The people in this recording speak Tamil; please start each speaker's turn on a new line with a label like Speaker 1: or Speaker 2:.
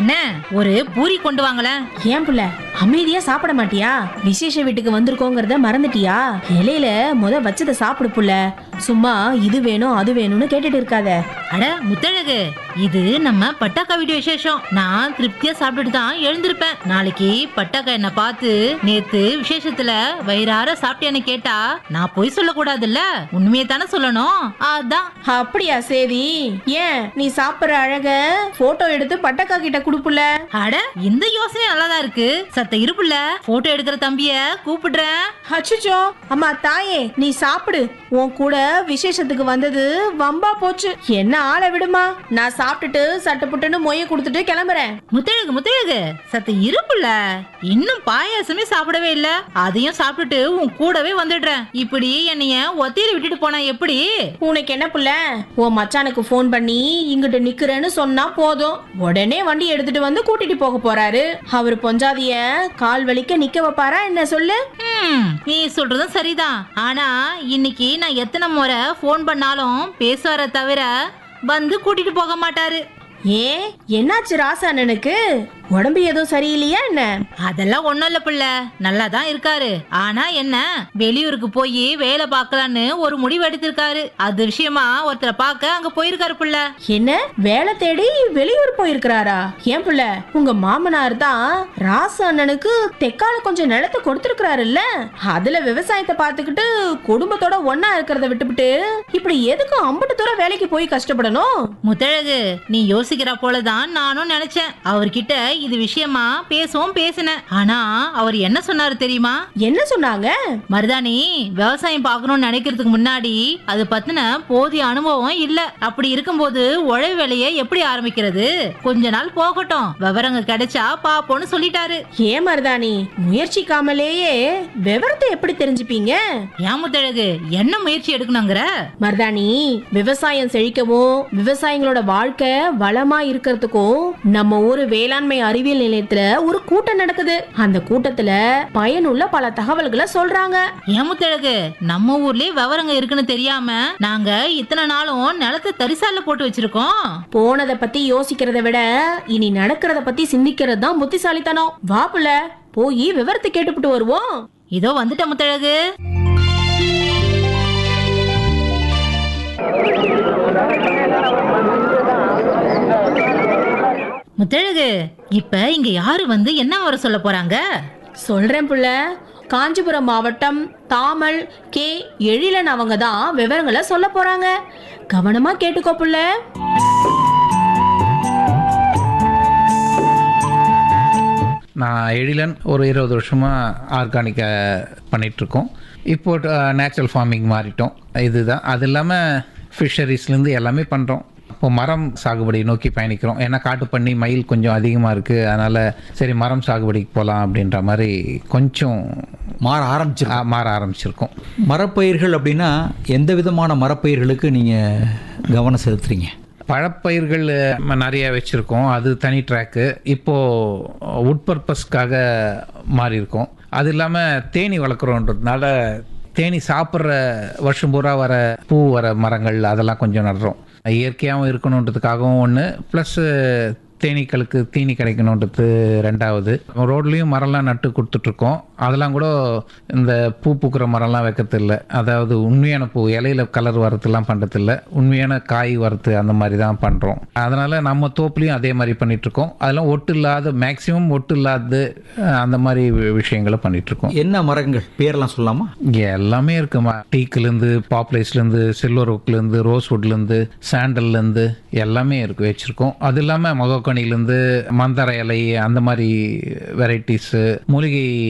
Speaker 1: என்ன ஒரு பூரி கொண்டு வாங்களேன்
Speaker 2: ஏன் புள்ள அமைதியா சாப்பிட மாட்டியா விசேஷ வீட்டுக்கு வந்திருக்கோங்கிறத மறந்துட்டியா இலையில முத வச்சத சாப்பிடு புள்ள சும்மா இது வேணும் அது வேணும்னு கேட்டுட்டு இருக்காத
Speaker 1: அட முத்தழகு இது நம்ம பட்டாக்கா வீட்டு விசேஷம் நான் திருப்தியா சாப்பிட்டுட்டு தான் எழுந்திருப்பேன் நாளைக்கு பட்டாக்கா என்ன பார்த்து நேத்து விசேஷத்துல வயிறார சாப்பிட்டேன்னு கேட்டா நான் பொய் சொல்லக்கூடாதுல்ல உண்மையை தானே சொல்லணும் அதான்
Speaker 2: அப்படியா சரி ஏன் நீ சாப்பிடுற அழக போட்டோ எடுத்து பட்டக்கா கிட்ட குடுப்புல
Speaker 1: அட இந்த யோசனை நல்லாதான் இருக்கு சத்த இருப்புல போட்டோ எடுக்கிற தம்பிய கூப்பிடுறேன்
Speaker 2: அச்சுச்சோ அம்மா தாயே நீ சாப்பிடு உன் கூட விசேஷத்துக்கு வந்தது வம்பா போச்சு என்ன ஆளை விடுமா நான் சாப்பிட்டுட்டு சட்டுப்புட்டுன்னு மொய்ய கொடுத்துட்டு கிளம்புறேன்
Speaker 1: முத்தழகு முத்தழகு சத்த இருப்புல இன்னும் பாயாசமே சாப்பிடவே இல்ல அதையும் சாப்பிட்டுட்டு உன் கூடவே வந்துடுறேன் இப்படி என்னைய ஒத்தையில விட்டுட்டு போனா எப்படி
Speaker 2: உனக்கு என்ன புள்ள உன் மச்சானுக்கு ஃபோன் பண்ணி இங்கிட்டு நிக்கிறேன்னு சொன்னா போதும் உடனே வண்டி எடுத்துட்டு வந்து கூட்டிட்டு போக போறாரு அவர் பொஞ்சாதிய கால் வலிக்க நிக்க வைப்பாரா என்ன சொல்லு
Speaker 1: ஹம், நீ சொல்றதும் சரிதான் ஆனா இன்னைக்கு நான் எத்தனை முறை ஃபோன் பண்ணாலும் பேசுவார தவிர வந்து கூட்டிட்டு போக மாட்டாரு
Speaker 2: ஏன் என்னாச்சு ராசா அண்ணனுக்கு உடம்பு எதுவும் சரியில்லையா என்ன
Speaker 1: அதெல்லாம் ஒண்ணும் இல்ல பிள்ளை நல்லா தான் இருக்காரு ஆனா என்ன வெளியூருக்கு போய் வேலை பார்க்கலான்னு ஒரு முடிவு எடுத்திருக்காரு அது விஷயமா ஒருத்தரை பார்க்க அங்க போயிருக்காரு பிள்ளை
Speaker 2: என்ன வேலை தேடி வெளியூர் போயிருக்கிறாரா ஏன் புள்ள உங்க மாமனார் தான் ராசு அண்ணனுக்கு தெக்கால கொஞ்சம் நிலத்தை கொடுத்துருக்கிறாருல்ல அதுல விவசாயத்தை பார்த்துக்கிட்டு குடும்பத்தோட ஒண்ணா இருக்கிறத விட்டுவிட்டு இப்படி எதுக்கு அம்பட்டு தூரம் வேலைக்கு போய் கஷ்டப்படணும்
Speaker 1: முத்தழகு நீ யோசிக்கிற போலதான் நானும் நினைச்சேன் அவர்கிட்ட இது விஷயமா பேசவும் பேசினேன் ஆனா அவர் என்ன சொன்னாரு தெரியுமா
Speaker 2: என்ன சொன்னாங்க
Speaker 1: மருதாணி விவசாயம் பார்க்கணும்னு நினைக்கிறதுக்கு முன்னாடி அது பத்தின போதிய அனுபவம் இல்ல அப்படி இருக்கும்போது உழவு வேலையை எப்படி ஆரம்பிக்கிறது கொஞ்ச நாள் போகட்டும் விவரங்க கிடைச்சா பாப்போம்னு சொல்லிட்டாரு
Speaker 2: ஏன் மருதாணி முயற்சிக்காமலேயே விவரத்தை எப்படி தெரிஞ்சுப்பீங்க
Speaker 1: ஏன் முத்தழகு என்ன முயற்சி எடுக்கணுங்கிற
Speaker 2: மருதாணி விவசாயம் செழிக்கவும் விவசாயிகளோட வாழ்க்கை வளமா இருக்கிறதுக்கும் நம்ம ஊரு வேளாண்மை அறிவியல் நிலையத்துல ஒரு கூட்டம் நடக்குது அந்த கூட்டத்துல பயனுள்ள பல தகவல்களை சொல்றாங்க
Speaker 1: ஏன் முத்தழகு நம்ம ஊர்லயே விவரங்க இருக்குன்னு தெரியாம நாங்க இத்தனை நாளும் நிலத்தை தரிசால போட்டு வச்சிருக்கோம்
Speaker 2: போனதை பத்தி யோசிக்கிறத விட இனி நடக்கிறத பத்தி சிந்திக்கிறது தான் புத்திசாலித்தனம் வாப்புல போய் விவரத்தை கேட்டுப்புட்டு வருவோம்
Speaker 1: இதோ வந்துட்ட முத்தழகு முத்தழகு இப்ப இங்க யாரு வந்து என்ன வர சொல்ல போறாங்க
Speaker 2: சொல்றேன் புள்ள காஞ்சிபுரம் மாவட்டம் தாமல் கே எழிலன் அவங்க தான் விவரங்களை சொல்ல போறாங்க கவனமா கேட்டுக்கோ புள்ள
Speaker 3: நான் எழிலன் ஒரு இருபது வருஷமாக ஆர்கானிக்கை பண்ணிகிட்ருக்கோம் இப்போ நேச்சுரல் ஃபார்மிங் மாறிட்டோம் இதுதான் அது இல்லாமல் ஃபிஷரிஸ்லேருந்து எல்லாமே பண்ணுறோம் இப்போ மரம் சாகுபடி நோக்கி பயணிக்கிறோம் ஏன்னா காட்டு பண்ணி மயில் கொஞ்சம் அதிகமாக இருக்குது அதனால் சரி மரம் சாகுபடிக்கு போகலாம் அப்படின்ற மாதிரி கொஞ்சம்
Speaker 4: மாற ஆரம்பிச்சிருக்கு
Speaker 3: ஆ, மாற ஆரம்பிச்சிருக்கோம்
Speaker 4: மரப்பயிர்கள் அப்படின்னா எந்த விதமான மரப்பயிர்களுக்கு நீங்கள் கவனம் செலுத்துறீங்க
Speaker 3: பழப்பயிர்கள் நம்ம நிறைய வச்சுருக்கோம் அது தனி ட்ராக்கு இப்போது உட் பர்பஸ்க்காக மாறி இருக்கோம் அது இல்லாமல் தேனி வளர்க்குறோன்றதுனால தேனி சாப்பிட்ற வருஷம் பூரா வர பூ வர மரங்கள் அதெல்லாம் கொஞ்சம் நடுறோம் இயற்கையாகவும் இருக்கணுன்றதுக்காகவும் ஒன்று ப்ளஸ்ஸு தேனீக்களுக்கு தீனி கிடைக்கணுன்றது ரெண்டாவது ரோட்லேயும் மரம்லாம் நட்டு கொடுத்துட்ருக்கோம் அதெல்லாம் கூட இந்த பூ பூக்கிற மரம்லாம் வைக்கிறதில்ல அதாவது உண்மையான பூ இலையில கலர் வரதுலாம் பண்ணுறதில்ல உண்மையான காய் வரது அந்த மாதிரி தான் பண்ணுறோம் அதனால் நம்ம தோப்புலையும் அதே மாதிரி பண்ணிகிட்ருக்கோம் அதெல்லாம் ஒட்டு இல்லாத மேக்ஸிமம் ஒட்டு இல்லாத அஹ், அந்த மாதிரி வி- விஷயங்களை பண்ணிகிட்ருக்கோம்
Speaker 4: என்ன மரங்கள் பேர்லாம் சொல்லலாமா
Speaker 3: இங்கே எல்லாமே இருக்குமா டீக்குலேருந்து பாப்லேஸ்லேருந்து சில்வர் ஓக்லேருந்து ரோஸ்வுட்லேருந்து சாண்டல்லேருந்து எல்லாமே இருக்கு வச்சுருக்கோம் அது இல்லாமல் மகோக்கனிலேருந்து மந்தர இலை அந்த மாதிரி வெரைட்டிஸு மூலிகை